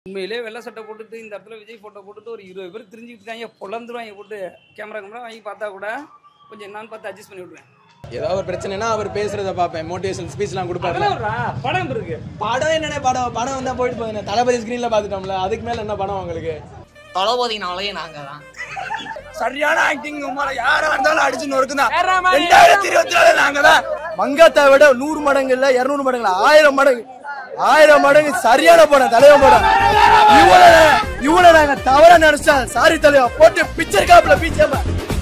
உண்மையிலே வெள்ளை சட்டை போட்டுட்டு இந்த இடத்துல விஜய் ஃபோட்டோ போட்டுட்டு ஒரு இருபது பேர் தெரிஞ்சுக்கிட்டு இருக்காங்க பொழந்துருவாங்க போட்டு கேமரா கேமரா வாங்கி பார்த்தா கூட கொஞ்சம் என்னன்னு பார்த்து அட்ஜஸ்ட் பண்ணி விடுவேன் ஏதாவது ஒரு பிரச்சனைனா அவர் பேசுறத பார்ப்பேன் மோட்டிவேஷன் ஸ்பீச்லாம் கொடுப்பாரு அதெல்லாம் விட்றா, படம் இருக்கு படம் என்னண்ணே படம் படம் வந்தா போயிட்டு போகுதுண்ணே தளபதி ஸ்க்ரீன்ல பார்த்துட்டோம்ல அதுக்கு மேல என்ன படம் உங்களுக்கு தளபதினாலே நாங்க தான் சரியான ஆக்டிங் உமால யாரா இருந்தாலும் அடிச்சு நொறுக்குதான் ரெண்டாயிரத்தி இருபத்தி நாலு நாங்க தான் மங்காத்தா விட நூறு மடங்கு இல்ல இருநூறு மடங்கு இல்ல ஆயிரம் மடங்கு ஆயிரம் மடங்கு சரியான படம் தலைவன் படம் இவனை இவனை நாங்க தவறா நினைச்சா சாரி தலைவா போட்டு பிக்சர் காப்புல பீச்சமா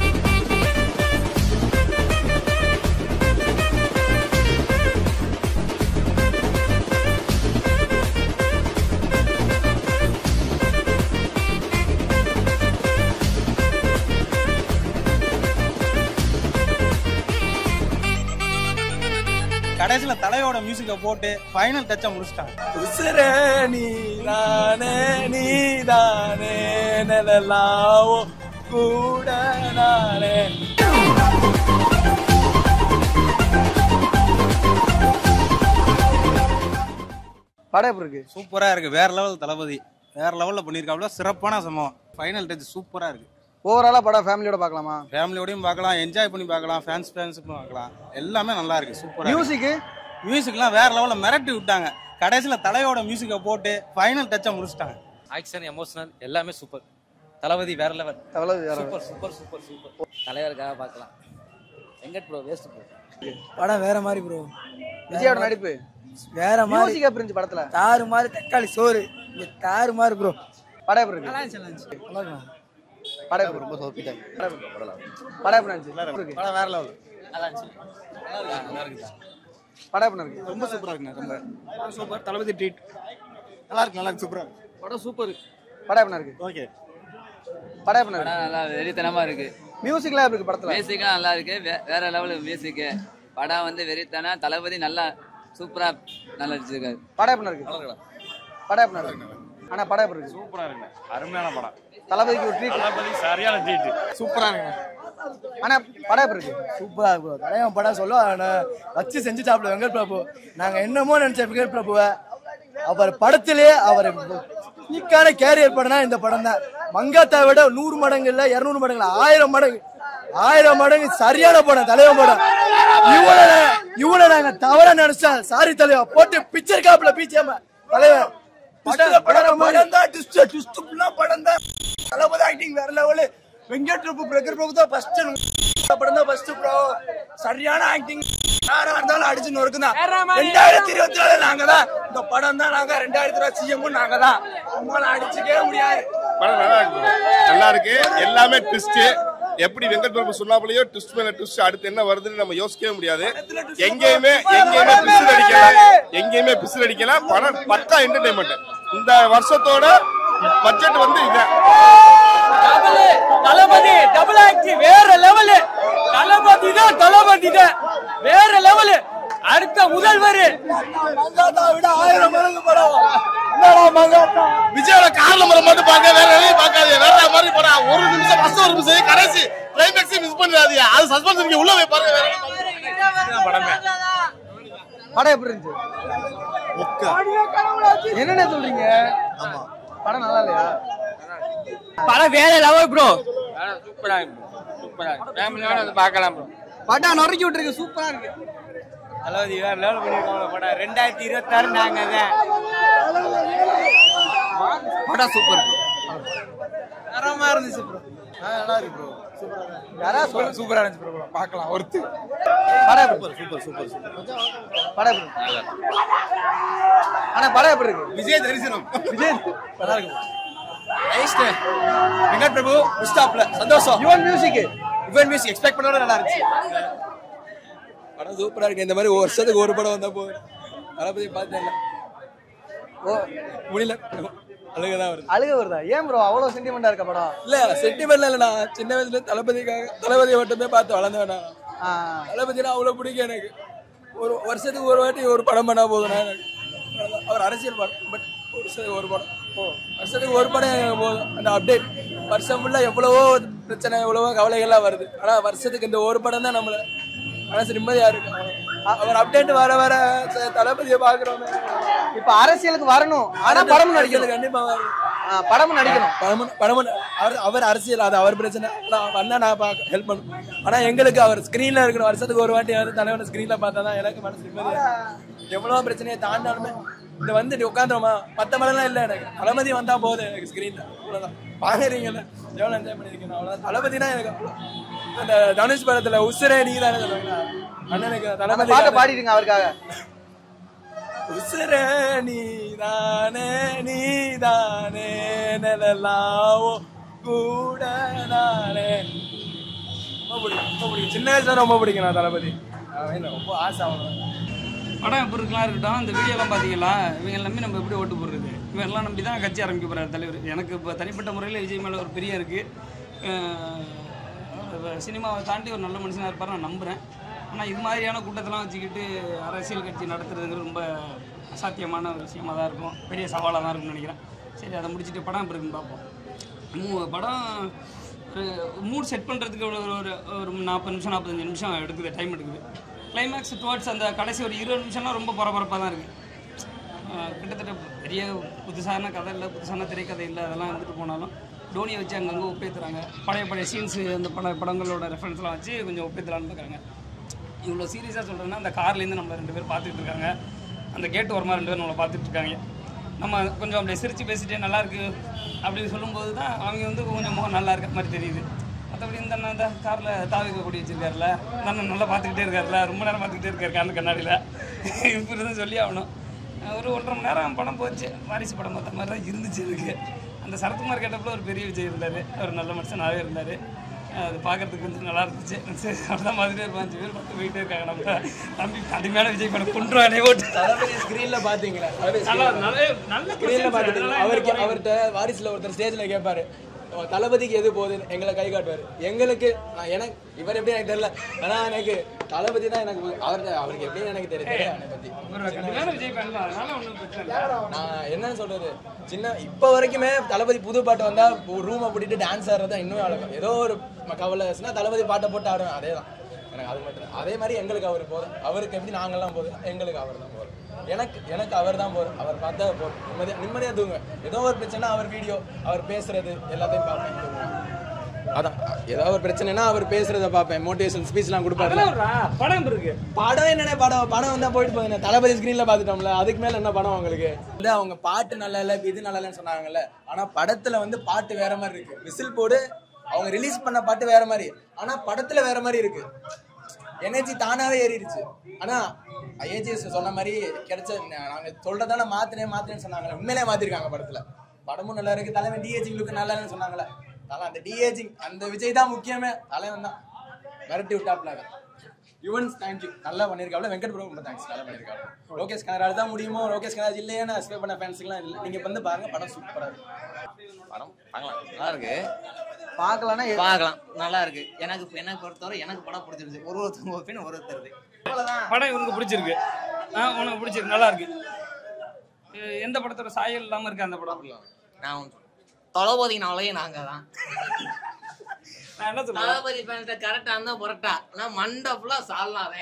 கடைசியில தலையோட மியூசிக்கை போட்டு ஃபைனல் டச்சை முடிச்சிட்டாங்க உசுரே நீதானே நீதானே நிழலாவோ கூட நானே படம் எப்படி இருக்கு சூப்பரா இருக்கு வேற லெவல் தளபதி வேற லெவல்ல பண்ணிருக்காப்ல சிறப்பான சம்பவம் ஃபைனல் டச் சூப்பரா இருக்கு ஓவராலா படம் ஃபேமிலியோட பார்க்கலாமா ஃபேமிலியோடயும் பார்க்கலாம் என்ஜாய் பண்ணி பார்க்கலாம் ஃபேன்ஸ் ஃபேன்ஸுக்கும் பார்க்கலாம் எல்லாமே நல்லா இருக்கு சூப்பரா மியூசிக் மியூசிக்லாம் வேற லெவல்ல மிரட்டி விட்டாங்க கடைசியில தலையோட மியூசிக்கை போட்டு ஃபைனல் டச்சை முடிச்சிட்டாங்க ஆக்ஷன் எமோஷனல் எல்லாமே சூப்பர் தளபதி வேற லெவல் தளபதி வேற சூப்பர் சூப்பர் சூப்பர் சூப்பர் தலைவருக்காக பார்க்கலாம் வெங்கட் ப்ரோ வேஸ்ட் ப்ரோ படம் வேற மாதிரி ப்ரோ விஜயோட நடிப்பு வேற மாதிரி மியூசிக் எப்படி இருந்துச்சு படத்துல தாறு மாதிரி தக்காளி சோறு இங்க தாறு மாதிரி ப்ரோ படம் எப்படி இருக்கு படம் எப்படி ரொம்ப சோப்பிட்டாங்க படம் எப்படி இருந்துச்சு எப்படி இருக்கு? படம் வேற லெவல் படம் எப்படி இருக்கு ரொம்ப சூப்பரா இருக்குண்ணே ரொம்ப சூப்பர் தளபதி ட்ரீட் நல்லா இருக்கு நல்லா இருக்கு சூப்பரா இருக்கு படம் சூப்பர் படம் எப்படி இருக்கு ஓகே படம் எப்படி இருக்கு படம் நல்லா வெறித்தனமா இருக்கு மியூசிக்லாம் எப்படி இருக்கு படத்துல மியூசிக்கும் நல்லா இருக்கு வே- வேற லெவல் மியூசிக் படம் வந்து வெறித்தன தளபதி நல்லா சூப்பரா நல்லா நடிச்சிருக்காரு படம் எப்படி இருக்கு படம் எப்படி இருக்கு ஆனா படம் எப்படி இருக்கு சூப்பரா இருக்குண்ணே அருமையான படம் தளபதிக்கு ஒரு ட்ரீட் தளபதி சரியான ட்ரீட் சூப்பரா இருக்கு ஆனா படம் எப்படி இருக்கு சூப்பரா ப்ரோ தலைவன் படம் சொல்லுவாங்க வச்சு செஞ்சு சாப்பிடுவோம் வெங்கட் பிரபு நாங்க என்னமோ நினைச்ச வெங்கட் பிரபுவை அவர் படத்திலே அவர் ஈக்கான கேரியர் படம்னா இந்த படம் தான் மங்காத்தா விட நூறு மடங்கு இல்ல இருநூறு மடங்கு இல்ல ஆயிரம் மடங்கு ஆயிரம் மடங்கு சரியான படம் தலைவன் படம் இவனை இவனை நாங்க தவறா நினைச்சா சாரி தலைவா போட்டு பிக்சர் காப்புல பீச்சேமா தலைவன் படம் படம் தான் ட்விஸ்ட் ட்விஸ்ட் படம் தான் தளபதி ஆக்டிங் வேற லெவலு வெங்கட் பிரபு பிரகர் பிரபு தான் ஃபர்ஸ்ட் படம் தான் ஃபர்ஸ்ட் ப்ரோ சரியான ஆக்டிங் யாரா இருந்தாலும் அடிச்சு நொறுக்குதான் ரெண்டாயிரத்தி இருபத்தி நாலு நாங்க தான் இந்த படம் தான் நாங்க ரெண்டாயிரத்தி இருபத்தி சிஎம் நாங்க தான் உங்களால அடிச்சுக்கவே முடியாது படம் நல்லா இருக்கு நல்லா இருக்கு எல்லாமே ட்விஸ்ட் எப்படி வெங்கட் பிரபு சொன்னாப்லயோ ட்விஸ்ட் மேல ட்விஸ்ட் அடுத்து என்ன வருதுன்னு நம்ம யோசிக்கவே முடியாது எங்கேயுமே எங்கேயுமே பிசில் அடிக்கல எங்கேயுமே பிசில் அடிக்கல படம் பக்கா என்டர்டைன்மெண்ட் இந்த வருஷத்தோட பட்ஜெட் வந்து இதான் தளபதி டபுள் ஆக்டி வேற லெவலு தளபதி தான் தளபதி தான் வேற லெவலு அடுத்த முதல்வர் மங்காத்தா விட ஆயிரம் மடங்கு படம் என்னடா மங்காத்தா விஜயோட கார்ல மரம் மட்டும் பாக்க வேற எதையும் பார்க்காதீங்க வேற மாதிரி படம் ஒரு நிமிஷம் ஃபர்ஸ்ட் ஒரு நிமிஷம் கடைசி கிளைமேக்ஸ் மிஸ் பண்ணிடாதீங்க அது சஸ்பென்ஸ் நீங்க உள்ள போய் பாருங்க வேற என்ன படமே படம் எப்படி இருந்துச்சு என்னென்ன சொல்றீங்க ஆமா படம் நல்லா இல்லையா படம் வேற லெவல் ப்ரோ சூப்பரா இருக்கு சூப்பரா இருக்கு ஃபேமிலியோட வந்து பார்க்கலாம் ப்ரோ படம் நொறுக்கி விட்டுருக்கு சூப்பரா இருக்கு தளபதி வேற லெவல் பண்ணிருக்காங்க படம் ரெண்டாயிரத்தி இருபத்தி ஆறு நாங்க தான் படம் சூப்பர் தரமா இருந்துச்சு ப்ரோ நல்லா இருக்கு ப்ரோ யாரா சொல்ல சூப்பரா இருந்துச்சு ப்ரோ பார்க்கலாம் ஒருத்து படம் சூப்பர் சூப்பர் சூப்பர் சூப்பர் படம் எப்படி இருக்கு? ஆனா படம் எப்படி இருக்கு விஜய் தரிசனம் விஜய் நல்லா இருக்கு வெங்கட் பிரபு ஸ்டாப்ல சந்தோஷம் யுவன் மியூசிக் இவன் மியூசிக் எக்ஸ்பெக்ட் பண்ணோட நல்லா இருந்துச்சு படம் சூப்பரா இருக்கு இந்த மாதிரி ஒரு வருஷத்துக்கு ஒரு படம் வந்தா போதும் தளபதி பார்த்தேன் ஓ முடியல அழுகதான் வருது அழுக வருதா ஏன் ப்ரோ அவ்வளவு சென்டிமெண்டா இருக்க படம் இல்ல சென்டிமெண்ட்ல இல்ல சின்ன வயசுல தளபதிக்காக தளபதியை மட்டுமே பார்த்து வளர்ந்தவனா ஆ, தளபதினா அவ்வளவு பிடிக்கும் எனக்கு ஒரு வருஷத்துக்கு ஒரு வாட்டி ஒரு படம் பண்ணா போதும் எனக்கு அவ்வளவுதான். அவர் அரசியல் படம் பட் ஒரு வருஷத்துக்கு ஒரு படம் வருஷத்துக்கு ஒரு படம் எனக்கு போதும் அந்த அப்டேட் வருஷம் ஃபுல்லா எவ்வளவோ பிரச்சனை எவ்வளவோ கவலைகள்லாம் வருது ஆனா வருஷத்துக்கு இந்த ஒரு படம் தான் நம்மள மனசு நிம்மதியா இருக்கு அவர் அப்டேட் வர வர ச- தளபதியை பாக்குறோமே இப்ப அரசியலுக்கு வரணும் ஆனா படமும் நடிக்கணும் கண்டிப்பா ஆ, படமும் நடிக்கணும் படமும் படமும் அவர் அவர் அரசியல் அது அவர் பிரச்சனை நான் வந்தா நான் ஹெல்ப் பண்ணும் ஆனா எங்களுக்கு அவர் ஸ்கிரீன்ல இருக்கிற வருஷத்துக்கு ஒரு வாட்டி வந்து தலைவனை ஸ்கிரீன்ல பார்த்தா தான் எனக்கு மனசு நிம்மதியா இருக்கு. எவ்வளவு பிரச்சனையை தாண்டாலுமே இந்த வந்துட்டு உட்காந்துருமா மத்த மழைலாம் இல்லை எனக்கு தளபதி வந்தா போதும் எனக்கு ஸ்கிரீன்ல அவ்வளவுதான் பாக்குறீங்கல்ல எவ்வளவு என்ஜாய் பண்ணிருக்கேன் அவ்வளவுதான் தளபதினா எனக்கு அவ்வளவு. அந்த தனுஷ் படத்துல உசுரே நீ தானே சொல்லுவாங்க அண்ணனுக்கு அந்த தளபதி பாட்டை பாடிடுங்க அவருக்காக உசுரே நீதானே நீதானே நிழலாவோ கூட நானே ரொம்ப பிடிக்கும் ரொம்ப பிடிக்கும் சின்ன வயசுல ரொம்ப பிடிக்கும் நான் தளபதி அவன் எனக்கு ரொம்ப ஆசை அவன் படம் எப்படி இருக்கலாம் இருக்கட்டும் இந்த வீடியோலாம் பார்த்தீங்களா இவங்க நம்பி நம்ம எப்படி ஓட்டு போடுறது இவங்கெல்லாம் நம்பி தான் கட்சி ஆரம்பிக்க போகிறார் தலைவர் எனக்கு இப்போ தனிப்பட்ட முறையில் விஜய் மேலே ஒரு பெரிய இருக்குது சினிமாவை தாண்டி ஒரு நல்ல மனுஷனாக இருப்பார் நான் நம்புகிறேன் ஆனால் இது மாதிரியான கூட்டத்தெல்லாம் வச்சுக்கிட்டு அரசியல் கட்சி நடத்துறதுங்கிறது ரொம்ப அசாத்தியமான ஒரு விஷயமா தான் இருக்கும் பெரிய சவாலாக தான் இருக்கும்னு நினைக்கிறேன் சரி அதை முடிச்சுட்டு படம் எப்படி இருக்குன்னு பார்ப்போம் மூ- படம் ஒரு மூட் செட் பண்ணுறதுக்கு ஒரு ஒரு ஒரு நாற்பது நிமிஷம் நாற்பத்தஞ்சு நிமிஷம் எடுக்குது டைம் எடுக்குது கிளைமேக்ஸ் டுவர்ட்ஸ் அந்த கடைசி ஒரு இருபது நிமிஷம்லாம் ரொம்ப பரபரப்பாக தான் இருக்குது கிட்டத்தட்ட பெரிய புதுசான கதை இல்லை புதுசான திரைக்கதை இல்லை அதெல்லாம் வந்துட்டு போனாலும் டோனியை வச்சு அங்கங்கே ஒப்பேத்துறாங்க பழைய பழைய சீன்ஸு அந்த பட படங்களோட ரெஃபரன்ஸ்லாம் வச்சு கொஞ்சம் ஒப்பேத்தலான்னு பார்க்குறாங்க இவ்வளோ சீரியஸாக சொல்கிறேன்னா அந்த கார்லேருந்து நம்ம ரெண்டு பேர் பார்த்துட்டு இருக்காங்க அந்த கேட்டு ஓரமாக ரெண்டு பேர் நம்மளை பார்த்துட்டு இருக்காங்க நம்ம கொஞ்சம் அப்படியே சிரித்து பேசிட்டே நல்லா இருக்கு அப்படின்னு சொல்லும்போது தான் அவங்க வந்து கொஞ்சம் முகம் நல்லா இருக்க மாதிரி தெரியுது மற்றபடி இந்த அண்ணன் இந்த காரில் தாவிக்க கூடி வச்சிருக்காருல இந்த அண்ணன் நல்லா பார்த்துக்கிட்டே இருக்காருல ரொம்ப நேரம் பார்த்துக்கிட்டே இருக்காரு காரில் கண்ணாடியில் இப்படி தான் சொல்லி ஆகணும் ஒரு ஒன்றரை மணி நேரம் படம் போச்சு வாரிசு படம் பார்த்த மாதிரி தான் இருந்துச்சு எனக்கு அந்த சரத்குமார் கேட்டப்பல ஒரு பெரிய விஜய் இருந்தார் அவர் நல்ல மனுஷனாகவே இருந்தார் அது பார்க்கறதுக்கு கொஞ்சம் நல்லா இருந்துச்சு சரி அவ்வளோதான் மாதிரி இருப்பான் அஞ்சு பேர் பார்த்து போயிட்டே இருக்காங்க நம்ம தம்பி கடுமையான விஜய் படம் கொண்டுருவானே ஓட்டு தளபதி ஸ்கிரீன்ல பாத்தீங்களா தளபதி நல்லா நல்ல நல்ல ஸ்கிரீன்ல questions. பாத்துட்டு அதெல்லாம் அவருக்கு எந்த அவர்கிட்ட வாரிசுல ஒருத்தர் ஸ்டேஜ்ல கேட்பாரு "உன் தளபதிக்கு எது போகுதுன்னு எங்களை கை காட்டுவாரு எங்களுக்கு நான் எனக்கு இவர் எப்படி எனக்கு தெரியல ஆனா எனக்கு தளபதி தான் எனக்கு அவர்கிட்ட அவருக்கு எப்படின்னு எனக்கு தெரியும் தெரியும் அவனை பத்தி ஒரு கடுமையான விஜய் fan தான் அதனால ஒன்றும் பிரச்சனை இல்லை நான் என்னன்னு சொல்றது சின்ன இப்ப வரைக்குமே தளபதி புது பாட்டு வந்தா ரூமை பூட்டிட்டு டான்ஸ் ஆடுறது இன்னும் அழகம் ஏதோ ஒரு ம- கவலை இருந்துச்சுன்னா தளபதி பாட்டை போட்டு ஆடுவேன் அதே தான் எனக்கு அது மட்டும் தான். அதே மாதிரி எங்களுக்கு அவர் போதும் அவருக்கு எப்படி நாங்கெல்லாம் போதும் எங்களுக்கு அவர் தான் போதும் எனக்கு எனக்கு அவர் தான் போதும் அவர் பார்த்தா போதும் நிம்மதியா நிம்மதியா தூங்குவேன் ஏதோ ஒரு பிரச்சனை அவர் வீடியோ அவர் பேசுறது எல்லாத்தையும் பார்ப்பேன் தூங்குவேன் அதான் ஏதாவது ஒரு பிரச்சனைனா அவர் பேசுறத பார்ப்பேன் மோட்டிவேஷன் ஸ்பீச்லாம் கொடுப்பாரு அதெல்லாம் ஒரு படம் இருக்கு படம் என்னண்ணே படம் படம் வந்தா போயிட்டு போகுதுண்ணே தளபதி ஸ்கிரீன்ல பாத்துட்டோம்ல அதுக்கு மேல என்ன படம் உங்களுக்கு வந்து அவங்க பாட்டு நல்லா இல்ல இது நல்லா இல்லைன்னு சொன்னாங்கல்ல ஆனா படத்துல வந்து பாட்டு வேற மாதிரி இருக்கு விசில் போடு அவங்க ரிலீஸ் பண்ண பாட்டு வேற மாதிரி ஆனா படத்துல வேற மாதிரி இருக்கு எனர்ஜி தானாவே ஏறிடுச்சு ஆனா ஐஏஜிஎஸ் சொன்ன மாதிரி கிடைச்ச நாங்க சொல்றதால மாத்தினே மாத்தினேன்னு சொன்னாங்களே உண்மையிலே மாத்திருக்காங்க படத்துல படமும் நல்லா இருக்கு தலைவன் டிஏஜிங் லுக்கு நல்லா இல்லைன்னு சொன்னாங்களே தலை அந்த டிஏஜிங் அந்த விஜய் தான் முக்கியமே தலைவன் தான் மிரட்டி விட்டாப்ல யுவன்ஸ் தேங்க்யூ நல்லா பண்ணிருக்காப்ல வெங்கட் ப்ரோ ரொம்ப தேங்க்ஸ் நல்லா பண்ணிருக்காப்ல லோகேஷ் கனராஜ் தான் முடியுமோ லோகேஷ் கனராஜ் இல்லையான்னு அஸ்பே பண்ண ஃபேன்ஸுக்குலாம் இல்லை நீங்க வந்து பாருங்க படம் சூப்பரா இருக்கு படம் பார்க்கலாம் நல்லா இருக்கு பார்க்கலாம்னா எ- பார்க்கலாம் நல்லா இருக்கு எனக்கு எனக்கு பொறுத்தவரை எனக்கு படம் பிடிச்சிருச்சு ஒரு ஒருத்தவங்க ஒப்பீனியன் ஒரு ஒருத்தருது படம் இவனுக்கு பிடிச்சிருக்கு ஆ உனக்கு பிடிச்சிருக்கு நல்லா இருக்கு எ- எந்த படத்தோட சாயல் இல்லாம இருக்கு அந்த படம் நான் ஒண்ணு சொல்றேன். தளபதினாலே நாங்க தான் நான் என்ன சொல்றேன் தளபதி ஃபேன்ஸ்ட கரெக்டா இருந்தா புரட்டா நான் மண்டை ஃபுல்லா சால்லாதே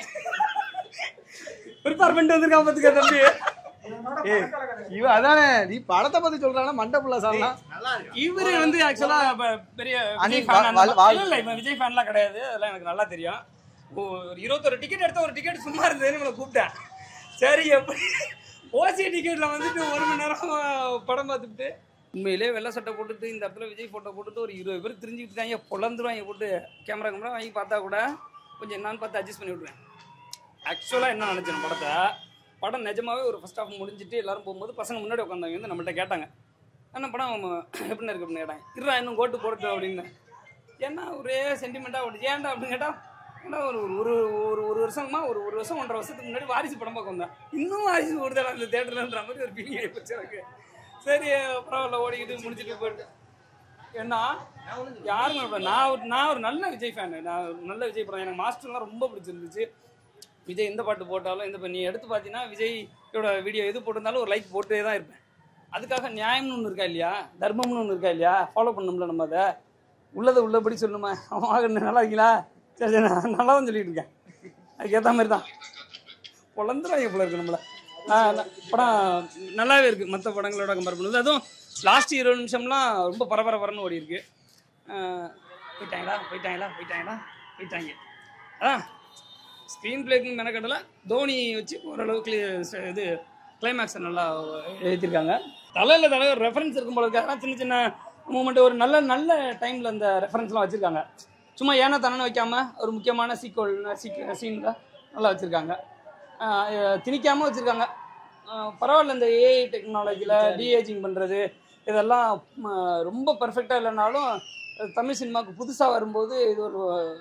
ப்ரிப்பேர் பண்ணிட்டு வந்திருக்கான் பாத்துக்க தம்பி ஏய், இவன் அதானே நீ படத்தை பத்தி சொல்றானா மண்டை புள்ள சாப்பிடலாம் நல்லா இருக்கு இவரு வந்து ஆக்சுவலா பெரிய அனி, விஜய் fan வா- அந்த வா- வா- இல்ல, இல்ல இவன் விஜய் ஃபேன்லாம் கிடையாது அதெல்லாம் எனக்கு நல்லா தெரியும் ஓ, ஒரு இருபத்தொரு டிக்கெட் எடுத்த ஒரு டிக்கெட் சும்மா இருந்ததுன்னு இவனை கூப்பிட்டேன் சரி எப்படி ஓசி டிக்கெட்ல வந்துட்டு ஒரு மணி நேரம் படம் பார்த்துட்டு உண்மையிலே வெள்ளை சட்டை போட்டுட்டு இந்த இடத்துல விஜய் போட்டோ போட்டுட்டு ஒரு இருபது பேர் தெரிஞ்சுக்கிட்டு இருக்காங்க பொழந்துருவாங்க போட்டு கேமரா கேமரா வாங்கி பார்த்தா கூட கொஞ்சம் என்னன்னு பார்த்து அட்ஜஸ்ட் பண்ணி விட்ருவேன் ஆக்சுவலாக என்ன நினச்சேன் படத்தை படம் நிஜமாவே ஒரு ஃபர்ஸ்ட் ஹாஃப் முடிஞ்சிட்டு எல்லாரும் போகும்போது பசங்க முன்னாடி உட்காந்தாங்க வந்து நம்மள்ட்ட கேட்டாங்க என்ன படம் எப்படி இருக்கு அப்படின்னு கேட்டாங்க இருடா இன்னும் கோட்டு போடட்டும் அப்படின்னு ஏன்னா ஒரே சென்டிமெண்ட்டாக ஓடுச்சு ஏன்டா அப்படின்னு கேட்டால் ஏன்னா ஒரு ஒரு ஒரு ஒரு வருஷமா ஒரு ஒரு வருஷம் ஒன்றரை வருஷத்துக்கு முன்னாடி வாரிசு படம் பார்க்க வந்தேன் இன்னும் வாரிசு ஓடுதா அந்த தேட்டர்லன்ற மாதிரி ஒரு ஃபீலிங் ஆகிப்போச்சு எனக்கு சரி பரவாயில்ல ஓடிக்கிட்டு முடிச்சுட்டு போயிட்டு ஏன்னா யாருங்க இப்ப நான் ஒரு நான் ஒரு நல்ல விஜய் ஃபேனு நான் ஒரு நல்ல விஜய் படம் எனக்கு மாஸ்டர்லாம் ரொம்ப பிடிச்சிருந்துச்சு விஜய் எந்த பாட்டு போட்டாலும் எந்த இப்போ நீ எடுத்து பார்த்தீங்கன்னா விஜயோட வீடியோ எது போட்டிருந்தாலும் ஒரு லைக் போட்டே தான் இருப்பேன் அதுக்காக நியாயம்னு ஒன்று இருக்கா இல்லையா தர்மம்னு ஒன்று இருக்கா இல்லையா ஃபாலோ பண்ணணும்ல நம்ம அதை உள்ளதை உள்ளபடி சொல்லணுமா அவன் ஆக நல்லா இருக்கீங்களா சரி சரி நான் நல்லா தான் சொல்லிட்டு இருக்கேன் அதுக்கேற்ற மாதிரி தான் பொழந்துடும் போல இருக்கு நம்மள ஆஹ் ந- படம் நல்லாவே இருக்குது மற்ற படங்களோட கம்பேர் பண்ணுறது அதுவும் லாஸ்ட் இருபது நிமிஷம்லாம் ரொம்ப பரபரப்பரன்னு ஓடி இருக்கு ஆஹ் போயிட்டாங்களா போயிட்டாங்களா போயிட்டாங்களா போயிட்டாங்க அதான் ஸ்க்ரீன் பிளேக்கும் மெனக்கடலை தோனி வச்சு ஓரளவுக்கு இது கிளைமேக்ஸை நல்லா எழுதியிருக்காங்க தலையில் தலை ரெஃபரன்ஸ் இருக்கும் போல இருக்கு ஆனால் சின்ன சின்ன மூமெண்ட் ஒரு நல்ல நல்ல டைமில் அந்த ரெஃபரன்ஸ்லாம் வச்சுருக்காங்க சும்மா ஏன்னா தானே வைக்காம ஒரு முக்கியமான சீக்வல் சீக் சீனில் நல்லா வச்சுருக்காங்க திணிக்காமல் வச்சுருக்காங்க பரவாயில்ல இந்த ஏஐ டெக்னாலஜியில் டிஏஜிங் பண்ணுறது இதெல்லாம் ம, ரொம்ப பர்ஃபெக்டாக இல்லைனாலும் அது தமிழ் சினிமாவுக்கு புதுசாக வரும்போது இது ஒரு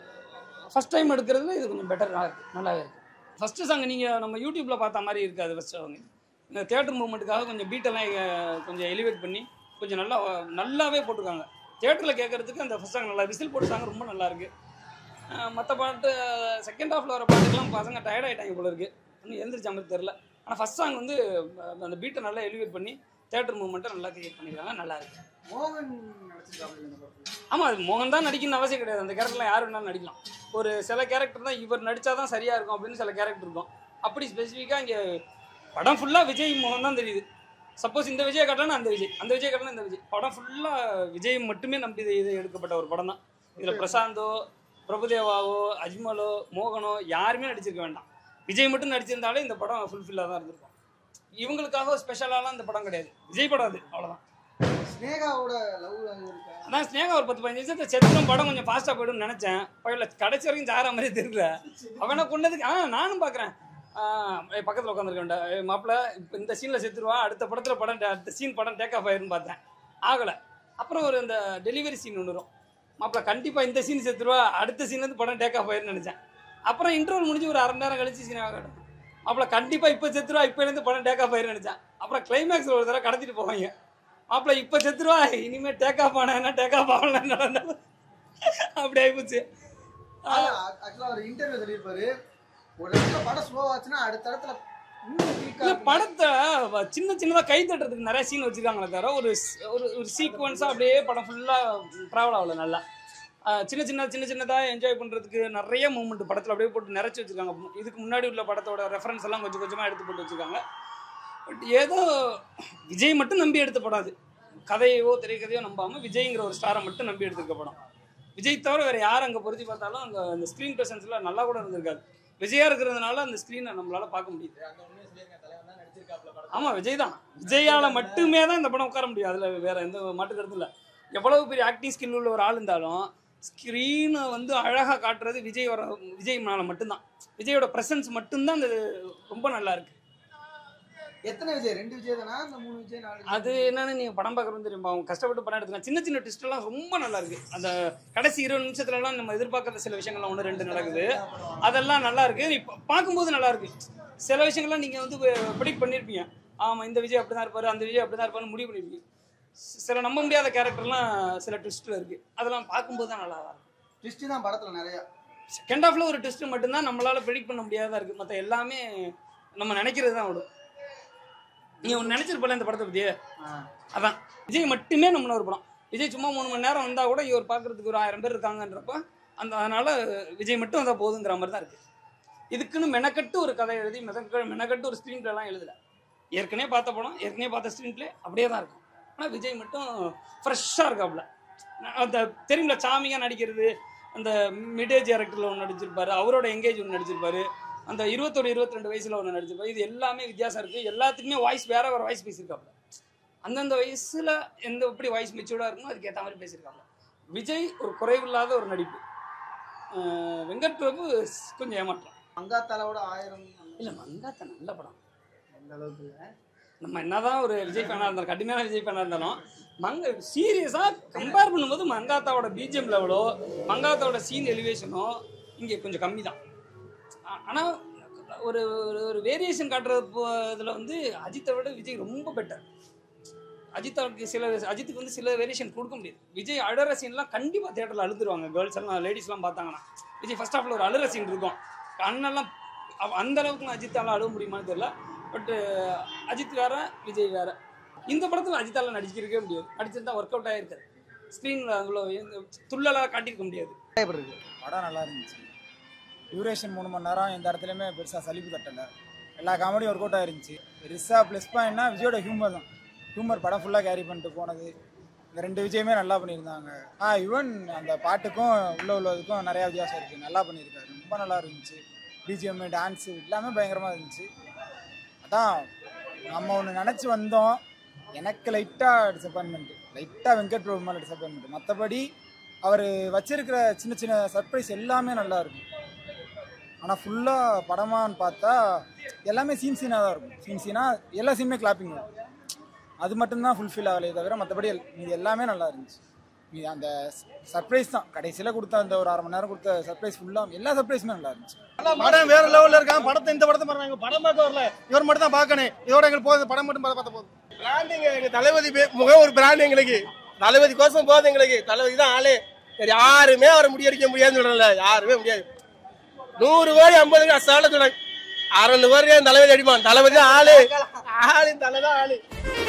ஃபஸ்ட் டைம் எடுக்கிறதுல இது கொஞ்சம் பெட்டராக இருக்குது நல்லாவே இருக்குது ஃபஸ்ட்டு சாங் நீங்கள் நம்ம யூடியூப்பில் பார்த்த மாதிரி இருக்காது ஃபஸ்ட் சாங் இந்த தேட்டர் மூமெண்ட்டுக்காக கொஞ்சம் பீட்டெல்லாம் அஹ், கொஞ்சம் எலிவேட் பண்ணி கொஞ்சம் நல்லா நல்லாவே போட்டிருக்காங்க தேட்டரில் கேட்குறதுக்கு அந்த ஃபஸ்ட் சாங் நல்லா விசில் போட்ட சாங் ரொம்ப நல்லா இருக்கு மற்ற பாட்டு செகண்ட் ஹாஃபில் வர பாட்டுக்கெல்லாம் பசங்க டயர்ட் ஆகிட்டாங்க போல இருக்கு இன்னும் எழுந்திரிச்ச மாதிரி தெரில ஆனால் ஃபஸ்ட் சாங் வந்து அஹ், அந்த பீட்டை நல்லா எலிவேட் பண்ணி தேட்டர் மூமெண்ட்டை நல்லா கிரியேட் பண்ணியிருக்காங்க நல்லா இருக்கு மோகன் நடிச்சிருக்காங்க இந்த படத்துல ஆமாம் அது மோகன் தான் நடிக்கணும்னு அவசியம் கிடையாது அந்த கேரக்டர்லாம் யார் வேணாலும் நடிக்கலாம் ஒரு சில கேரக்டர் தான் இவர் நடித்தா தான் சரியாக இருக்கும் அப்படின்னு சில கேரக்டர் இருக்கும் அப்படி ஸ்பெசிஃபிக்காக இங்கே படம் ஃபுல்லாக விஜய் மோகன் தான் தெரியுது சப்போஸ் இந்த விஜய் காட்டலாம் அந்த விஜய் அந்த விஜய் காட்டலாம் இந்த விஜய் படம் ஃபுல்லாக விஜய் மட்டுமே நம்பி இது இது எடுக்கப்பட்ட ஒரு படம் தான் இதில் பிரசாந்தோ பிரபுதேவாவோ அஜ்மலோ மோகனோ யாருமே நடிச்சிருக்க வேண்டாம் விஜய் மட்டும் நடிச்சிருந்தாலே இந்த படம் ஃபுல்ஃபில்லாக தான் இருந்திருக்கும் இவங்களுக்காக ஸ்பெஷலாலாம் இந்த படம் கிடையாது விஜய் படம் அது அவ்வளோதான் ஸ்னேகாவோட லவ் இருக்கா அதான் ஸ்னேகா ஒரு பத்து பதினஞ்சு நிமிஷத்தை செத்துடும் படம் கொஞ்சம் ஃபாஸ்ட்டாக போய்டும்னு நினச்சேன் போயிடல கடைசி வரைக்கும் ஜாரா மாதிரி தெரியல அவனை கொண்டதுக்கு ஆ நானும் பார்க்குறேன் பக்கத்தில் உட்காந்துருக்கேன் மாப்பிள்ள இப்போ இந்த சீனில் செத்துருவா அடுத்த படத்தில் படம் டே- அடுத்த சீன் படம் டேக் ஆஃப் ஆயிருன்னு பார்த்தேன் ஆகலை அப்புறம் ஒரு இந்த டெலிவரி சீன் ஒன்று வரும் மாப்பிள்ள கண்டிப்பாக இந்த சீன் செத்துருவா அடுத்த சீன்லேருந்து படம் டேக் ஆஃப் ஆயிருன்னு நினச்சேன் அப்புறம் இன்டர்வல் முடிஞ்சு ஒரு அரை மணி நேரம் கழிச்சு சீன் ஆகட்டும் மாப்பிள்ள கண்டிப்பாக இப்போ செத்துருவா இப்போலேருந்து படம் டேக் ஆஃப் ஆயிருன்னு நினச்சேன் அப்புறம் கிளைமேக்ஸில் ஒரு தடவை கடத்திட்டு போவாங்க மாப்பிள்ள இப்போ செத்துருவா இனிமே டேக் ஆஃப் ஆனா டேக் ஆஃப் ஆகலாம் அப்படி ஆயிப்போச்சு ஆக்சுவலா ஒரு இன்டர்வியூ சொல்லியிருப்பாரு ஒரு இடத்துல படம் ஸ்லோ ஆச்சுன்னா அடுத்த இடத்துல இன்னும் weak ஆ இல்ல இருக்கும். படத்தை வ- சின்ன சின்னதா கை தட்டுறதுக்கு நிறைய சீன் வச்சிருக்காங்களே தவிர ஒரு ஸ்- ஒரு ஒரு சீக்வன்ஸா அப்படியே படம் ஃபுல்லா டிராவல் ஆகல நல்லா ஆஹ் சின்ன சின்ன சின்ன சின்னதா என்ஜாய் பண்றதுக்கு நிறைய மூமெண்ட் படத்துல அப்படியே போட்டு நிறைச்சு வச்சிருக்காங்க இதுக்கு முன்னாடி உள்ள படத்தோட ரெஃபரன்ஸ் எல்லாம் கொஞ்சம் கொஞ்சமா எடுத்து போட்டு வச்சிருக்காங்க பட் ஏதோ விஜய் மட்டும் நம்பி எடுத்த படம் அது கதையோ திரைக்கதையோ நம்பாம விஜய்ங்கிற ஒரு ஸ்டாரை மட்டும் நம்பி எடுத்துக்க படம் விஜய் தவிர வேற யார் அங்க பொருத்தி பார்த்தாலும் அங்க அந்த ஸ்க்ரீன் பிரசன்ஸ்ல நல்லா கூட இருந்திருக்காது விஜயா இருக்கிறதுனால அந்த ஸ்க்ரீனை நம்மளால பார்க்க முடியுது ஆமா விஜய் தான் விஜயால மட்டுமே தான் இந்த படம் உட்கார முடியும் அதுல வேற எந்த மாட்டு கருத்து இல்ல எவ்வளவு பெரிய ஆக்டிங் ஸ்கில் உள்ள ஒரு ஆள் இருந்தாலும் ஸ்க்ரீனை வந்து அழகா காட்டுறது விஜய் வர விஜய்னால மட்டும்தான் விஜயோட பிரசன்ஸ் மட்டும்தான் அந்த ரொம்ப நல்லா இருக்கு எத்தனை விஜய் ரெண்டு விஜய் தானா இந்த மூணு விஜய் நாலு விஜய்? அது என்னன்னு நீங்க படம் பார்க்கறது தெரியுமா அவங்க கஷ்டப்பட்டு படம் எடுத்துக்கலாம் சின்ன சின்ன twist எல்லாம் ரொம்ப நல்லா இருக்கு அந்த கடைசி இருபது நிமிஷத்துல எல்லாம் நம்ம எதிர்பார்க்காத சில விஷயங்கள்லாம் ஒன்று ரெண்டு நடக்குது அதெல்லாம் நல்லா இருக்கு இப்போ பார்க்கும்போது நல்லா இருக்கு சில விஷயங்கள்லாம் நீங்க வந்து ப்ரிடிக்ட் பண்ணிருப்பீங்க ஆமா இந்த விஜய் அப்படிதான் இருப்பாரு அந்த விஜய் அப்படிதான் இருப்பாரு முடிவு பண்ணிருப்பீங்க சி- சில நம்ப முடியாத கேரக்டர்லாம் சில ட்விஸ்ட்ல இருக்கு அதெல்லாம் பார்க்கும்போது தான் நல்லா இருக்கும் twist தான் படத்துல நிறைய செகண்ட் ஹாஃப்ல ஒரு ட்விஸ்ட் மட்டும்தான் நம்மளால ப்ரிடிக்ட் பண்ண முடியாததா இருக்கு மற்ற எல்லாமே நம்ம நினைக்கிறது தான் விடும் நீ ஒன்று நினைச்சிருப்பல இந்த படத்தை பத்தியே அதான் விஜய் மட்டுமே நம்மள ஒரு படம் விஜய் சும்மா மூணு மணி நேரம் வந்தா கூட இவர் பார்க்கறதுக்கு ஒரு ஆயிரம் பேர் இருக்காங்கன்றப்ப அந்த அதனால விஜய் மட்டும் வந்தா போதுங்கிற மாதிரி தான் இருக்கு இதுக்குன்னு மெனக்கட்டு ஒரு கதை எழுதி மெனக்க மெனக்கட்டு ஒரு ஸ்க்ரீன் பிளேலாம் எழுதல ஏற்கனவே பார்த்த படம் ஏற்கனவே பார்த்த ஸ்க்ரீன் பிளே அப்படியே தான் இருக்கும் ஆனால் விஜய் மட்டும் ஃப்ரெஷ்ஷாக இருக்காப்புல அந்த தெரியுமில சாமியாக நடிக்கிறது அந்த மிடேஜ் கேரக்டரில் ஒன்று நடிச்சிருப்பாரு அவரோட எங்கேஜ் ஒன்று நடிச்சிருப்பாரு அந்த இருபத்தொரு இருபத்தி ரெண்டு வயசுல ஒன்று நடிச்சிருப்பாரு இது எல்லாமே வித்தியாசம் இருக்கு எல்லாத்துக்குமே வாய்ஸ் வேற வேற வாய்ஸ் பேசியிருக்காப்புல அந்தந்த வயசுல எந்த எப்படி வாய்ஸ் மெச்சூர்டாக இருக்குமோ அதுக்கு ஏற்ற மாதிரி பேசியிருக்காங்க விஜய் ஒரு குறைவில்லாத ஒரு நடிப்பு அஹ் வெங்கட் பிரபு கொஞ்சம் ஏமாற்றம் மங்காத்தாலோட ஆயிரம் இல்லை மங்காத்த நல்ல படம் அந்த அளவுக்கு இல்ல. நம்ம என்னதான் ஒரு விஜய் ஃபேனாக இருந்தாலும் கடுமையான விஜய் ஃபேனாக இருந்தாலும் மங்க சீரியஸாக கம்பேர் பண்ணும்போது மங்காத்தாவோட பிஜிஎம் லெவலோ மங்காத்தாவோட சீன் எலிவேஷனோ இங்கே கொஞ்சம் கம்மி தான் ஆனால் ஒரு ஒரு ஒரு வேரியேஷன் காட்டுறது போ- இதுல வந்து அஜித்தை விட விஜய் ரொம்ப பெட்டர் அஜித் அவருக்கு சில அஜித்துக்கு வந்து சில வேரியேஷன் கொடுக்க முடியாது விஜய் அழுற சீன்லாம் கண்டிப்பாக தேட்டரில் அழுதுருவாங்க கேர்ள்ஸ் எல்லாம் லேடிஸ்லாம் பார்த்தாங்கன்னா விஜய் ஃபர்ஸ்ட் ஹாஃபில் ஒரு அழுற சீன் இருக்கும் கண்ணெல்லாம் அவ- அந்த அளவுக்குலாம் அஜித்தால அழுவ முடியுமான்னு தெரியல பட்டு அஜித் வேற விஜய் வேற இந்த படத்தில் அஜித்தால நடிச்சிருக்கவே முடியாது நடிச்சிருந்தா ஒர்க் அவுட் ஆகிருக்காது ஸ்க்ரீனில் அவ்வளோ துள்ளலாக காட்டியிருக்க முடியாது படம் நல்லா இருந்துச்சு டியூரேஷன் மூணு மணி நேரம் எந்த இடத்துலையுமே பெருசாக சலிப்பு தட்டலை எல்லா காமெடியும் ஒர்க் அவுட் ஆயிருந்துச்சு பெருசாக ப்ளஸ் பாயிண்ட்னா விஜயோட ஹியூமர் தான் ஹியூமர் படம் ஃபுல்லாக கேரி பண்ணிட்டு போனது இந்த ரெண்டு விஜயமே நல்லா பண்ணியிருந்தாங்க ஆ ஈவன் அந்த பாட்டுக்கும் உள்ள உள்ளதுக்கும் நிறையா வித்தியாசம் இருக்குது நல்லா பண்ணியிருக்காரு ரொம்ப நல்லா இருந்துச்சு பிஜிஎம் டான்ஸு எல்லாமே பயங்கரமாக இருந்துச்சு அதான் நம்ம ஒன்று நினச்சி வந்தோம் எனக்கு லைட்டாக டிசப்பாயின்மெண்ட் லைட்டாக வெங்கட் பிரபு மேலே டிசப்பாயின்மெண்ட் மற்றபடி அவர் வச்சிருக்கிற சின்ன சின்ன சர்ப்ரைஸ் எல்லாமே நல்லா இருக்கும் ஆனால் ஃபுல்லாக படமான்னு பார்த்தா எல்லாமே சீன் சீனாக தான் இருக்கும் சீன் சீனாக எல்லா சீனுமே கிளாப்பிங் வரும் அது மட்டும்தான் ஃபுல்ஃபில் ஆகலையே தவிர மற்றபடி இது எல்லாமே நல்லா இருந்துச்சு இது அந்த சர்ப்ரைஸ் தான் கடைசியில் கொடுத்த அந்த ஒரு அரை மணி நேரம் கொடுத்த சர்ப்ரைஸ் ஃபுல்லாக எல்லா சர்ப்ரைஸுமே நல்லா இருந்துச்சு படம் வேற லெவல்ல இருக்கான் படத்தை இந்த படத்தை பாருங்க படம் பார்க்க வரல இவர் மட்டும் தான் பார்க்கணும் இதோட எங்களுக்கு போகுது படம் மட்டும் பார்த்த பார்த்த போதும் பிராண்டிங் எங்க தளபதி பே- முகம் ஒரு பிராண்ட் எங்களுக்கு தளபதி கோசம் போதும் எங்களுக்கு தளபதி தான் ஆளே வேற யாருமே அவரை முடியடிக்க முடியாதுன்னு சொல்றல யாருமே முடியாது நூறு கோடி ஐம்பது கோடி அசால சொல்றாங்க அறநூறு கோடி தளபதி அடிப்பான் தளபதி தான் ஆளு ஆளு தலை தான் ஆளு